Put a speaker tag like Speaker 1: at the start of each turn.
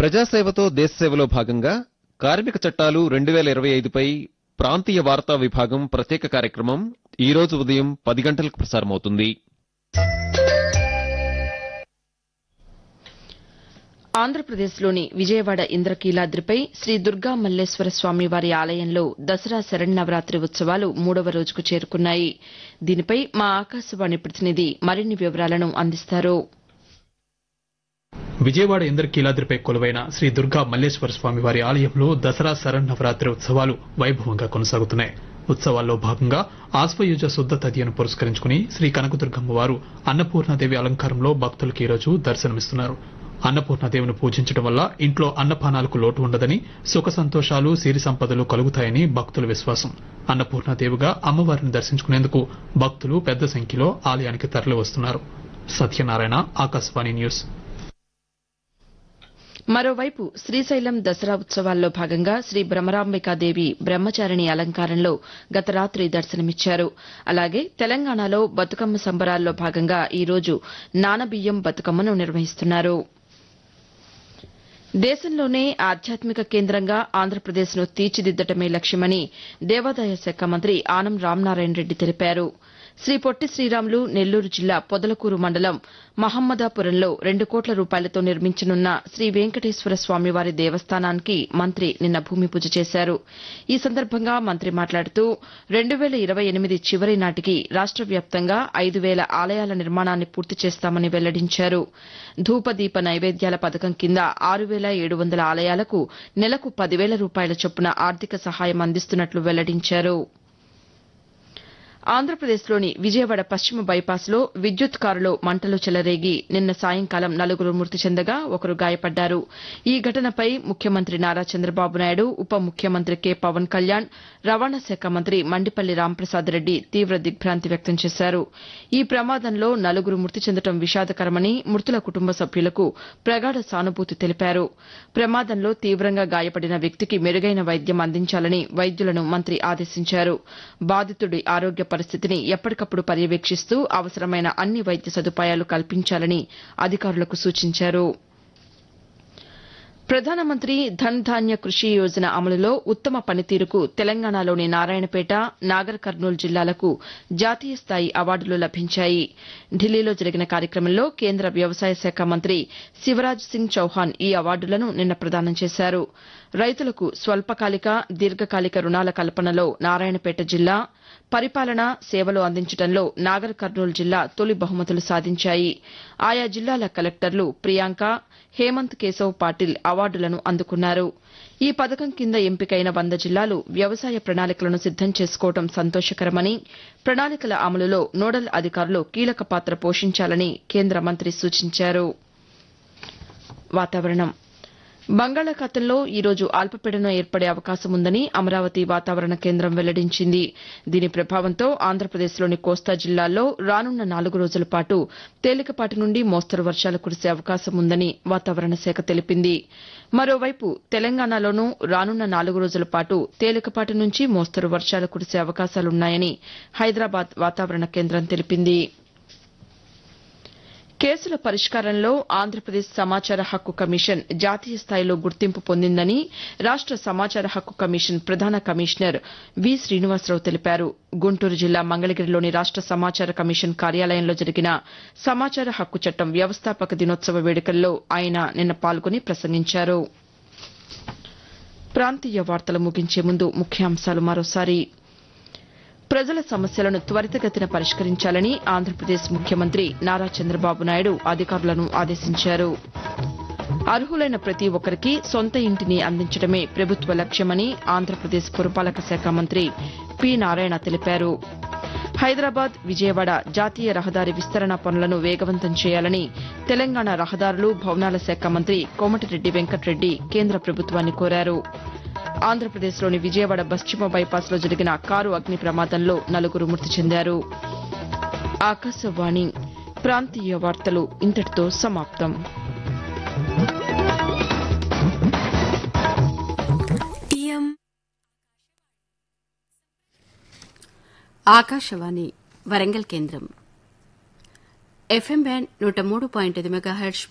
Speaker 1: ప్రజాసేవతో దేశసేవలో భాగంగా కార్మిక చట్టాలు రెండు వేల ఇరవై ఐదుపై ప్రాంతీయ వార్తా విభాగం ప్రత్యేక కార్యక్రమం ఈ రోజు ఉదయం పది గంటలకు ప్రసారమవుతుంది
Speaker 2: ఆంధ్రప్రదేశ్లోని విజయవాడ ఇంద్రకీలాద్రిపై శ్రీ దుర్గా మల్లేశ్వర స్వామి వారి ఆలయంలో దసరా శరన్నవరాత్రి ఉత్సవాలు మూడవ రోజుకు చేరుకున్నాయి దీనిపై మా ఆకాశవాణి ప్రతినిధి మరిన్ని వివరాలను అందిస్తారు
Speaker 3: విజయవాడ ఇంద్రకీలాద్రిపై కొలువైన శ్రీ దుర్గా మల్లేశ్వర స్వామి వారి ఆలయంలో దసరా శరన్నవరాత్రి ఉత్సవాలు వైభవంగా కొనసాగుతున్నాయి ఉత్సవాల్లో భాగంగా ఆశ్వయుజ శుద్ధ తదియను పురస్కరించుకుని శ్రీ కనకదుర్గమ్మ వారు అన్నపూర్ణాదేవి అలంకారంలో భక్తులకు ఈరోజు దర్శనమిస్తున్నారు అన్నపూర్ణాదేవిని పూజించడం వల్ల ఇంట్లో అన్నపానాలకు లోటు ఉండదని సుఖ సంతోషాలు సిరి సంపదలు కలుగుతాయని భక్తుల విశ్వాసం అన్నపూర్ణాదేవిగా అమ్మవారిని దర్శించుకునేందుకు భక్తులు పెద్ద సంఖ్యలో ఆలయానికి తరలి వస్తున్నారు సత్యనారాయణ ఆకాశవాణి న్యూస్
Speaker 2: మరోవైపు శ్రీశైలం దసరా ఉత్సవాల్లో భాగంగా శ్రీ భ్రమరాంబికాదేవి బ్రహ్మచారిణి అలంకారంలో గత రాత్రి దర్శనమిచ్చారు అలాగే తెలంగాణలో బతుకమ్మ సంబరాల్లో భాగంగా ఈ రోజు నానబియ్యం బతుకమ్మను నిర్వహిస్తున్నారు దేశంలోనే ఆధ్యాత్మిక కేంద్రంగా ఆంధ్రప్రదేశ్ను తీర్చిదిద్దటమే లక్ష్యమని దేవాదాయ శాఖ మంత్రి ఆనం రామనారాయణ రెడ్డి తెలిపారు శ్రీ పొట్టి శ్రీరాములు నెల్లూరు జిల్లా పొదలకూరు మండలం మహమ్మదాపురంలో రెండు కోట్ల రూపాయలతో నిర్మించనున్న శ్రీ వెంకటేశ్వర స్వామివారి దేవస్థానానికి మంత్రి నిన్న భూమి పూజ చేశారు ఈ సందర్భంగా మంత్రి మాట్లాడుతూ రెండు వేల ఇరవై ఎనిమిది చివరి నాటికి రాష్ట వ్యాప్తంగా ఐదు వేల ఆలయాల నిర్మాణాన్ని పూర్తి చేస్తామని వెల్లడించారు ధూపదీప నైవేద్యాల పథకం కింద ఆరు వేల ఏడు వందల ఆలయాలకు నెలకు పదివేల రూపాయల చొప్పున ఆర్థిక సహాయం అందిస్తున్నట్లు వెల్లడించారు ఆంధ్రప్రదేశ్లోని విజయవాడ పశ్చిమ బైపాస్లో విద్యుత్ కారులో మంటలు చెలరేగి నిన్న సాయంకాలం నలుగురు మృతి చెందగా ఒకరు గాయపడ్డారు ఈ ఘటనపై ముఖ్యమంత్రి నారా చంద్రబాబు నాయుడు ఉప ముఖ్యమంత్రి కె పవన్ కళ్యాణ్ రవాణా శాఖ మంత్రి మండిపల్లి రాంప్రసాద్ రెడ్డి తీవ్ర దిగ్భ్రాంతి వ్యక్తం చేశారు ఈ ప్రమాదంలో నలుగురు మృతి చెందడం విషాదకరమని మృతుల కుటుంబ సభ్యులకు ప్రగాఢ సానుభూతి తెలిపారు ప్రమాదంలో తీవ్రంగా గాయపడిన వ్యక్తికి మెరుగైన వైద్యం అందించాలని వైద్యులను మంత్రి ఆదేశించారు బాధితుడి ఆరోగ్య పరిస్థితిని ఎప్పటికప్పుడు పర్యవేక్షిస్తూ అవసరమైన అన్ని వైద్య సదుపాయాలు కల్పించాలని అధికారులకు సూచించారు ప్రధానమంత్రి ధన్ ధాన్య కృషి యోజన అమలులో ఉత్తమ పనితీరుకు తెలంగాణలోని నారాయణపేట నాగర్ కర్నూలు జిల్లాలకు జాతీయ స్థాయి అవార్డులు లభించాయి ఢిల్లీలో జరిగిన కార్యక్రమంలో కేంద్ర వ్యవసాయ శాఖ మంత్రి శివరాజ్ సింగ్ చౌహాన్ ఈ అవార్డులను నిన్న ప్రదానం చేశారు రైతులకు స్వల్పకాలిక దీర్ఘకాలిక రుణాల కల్పనలో నారాయణపేట జిల్లా పరిపాలన సేవలు అందించడంలో నాగర్ కర్నూలు జిల్లా తొలి బహుమతులు సాధించాయి ఆయా జిల్లాల కలెక్టర్లు ప్రియాంక హేమంత్ కేశవ్ పాటిల్ అవార్డులను అందుకున్నారు ఈ పథకం కింద ఎంపికైన వంద జిల్లాలు వ్యవసాయ ప్రణాళికలను సిద్దం చేసుకోవడం సంతోషకరమని ప్రణాళికల అమలులో నోడల్ అధికారులు కీలక పాత్ర పోషించాలని కేంద్ర మంత్రి సూచించారు వాతావరణం బంగాళాఖాతంలో ఈరోజు అల్పపీడనం ఏర్పడే అవకాశం ఉందని అమరావతి వాతావరణ కేంద్రం వెల్లడించింది దీని ప్రభావంతో ఆంధ్రప్రదేశ్లోని కోస్తా జిల్లాల్లో రానున్న నాలుగు రోజుల పాటు తేలికపాటి నుండి మోస్తరు వర్షాలు కురిసే అవకాశం ఉందని వాతావరణ శాఖ తెలిపింది మరోవైపు తెలంగాణలోనూ రానున్న నాలుగు రోజుల పాటు తేలికపాటి నుంచి మోస్తరు వర్షాలు కురిసే అవకాశాలున్నాయని హైదరాబాద్ వాతావరణ కేంద్రం తెలిపింది కేసుల పరిష్కారంలో ఆంధ్రప్రదేశ్ సమాచార హక్కు కమిషన్ జాతీయ స్థాయిలో గుర్తింపు పొందిందని రాష్ట సమాచార హక్కు కమిషన్ ప్రధాన కమిషనర్ వి శ్రీనివాసరావు తెలిపారు గుంటూరు జిల్లా మంగళగిరిలోని రాష్ట సమాచార కమిషన్ కార్యాలయంలో జరిగిన సమాచార హక్కు చట్టం వ్యవస్థాపక దినోత్సవ వేడుకల్లో ఆయన నిన్న పాల్గొని ప్రసంగించారు ప్రాంతీయ వార్తలు ముగించే ముందు ముఖ్యాంశాలు మరోసారి ప్రజల సమస్యలను త్వరితగతిన పరిష్కరించాలని ఆంధ్రప్రదేశ్ ముఖ్యమంత్రి నారా చంద్రబాబు నాయుడు అధికారులను ఆదేశించారు అర్హులైన ప్రతి ఒక్కరికి సొంత ఇంటిని అందించడమే ప్రభుత్వ లక్ష్యమని ఆంధ్రప్రదేశ్ పురపాలక శాఖ మంత్రి పి నారాయణ తెలిపారు హైదరాబాద్ విజయవాడ జాతీయ రహదారి విస్తరణ పనులను వేగవంతం చేయాలని తెలంగాణ రహదారులు భవనాల శాఖ మంత్రి కోమటిరెడ్డి వెంకటరెడ్డి కేంద్ర ప్రభుత్వాన్ని కోరారు ఆంధ్రప్రదేశ్లోని విజయవాడ పశ్చిమ బైపాస్లో జరిగిన కారు అగ్ని ప్రమాదంలో నలుగురు మృతి చెందారు ఆకాశవాణి ప్రాంతీయ వార్తలు ఇంతటితో సమాప్తం
Speaker 4: ఆకాశవాణి వరంగల్ కేంద్రం ఎఫ్ఎం బ్యాండ్ నూట మూడు పాయింట్ ఐదు మెగాహెర్ట్జ్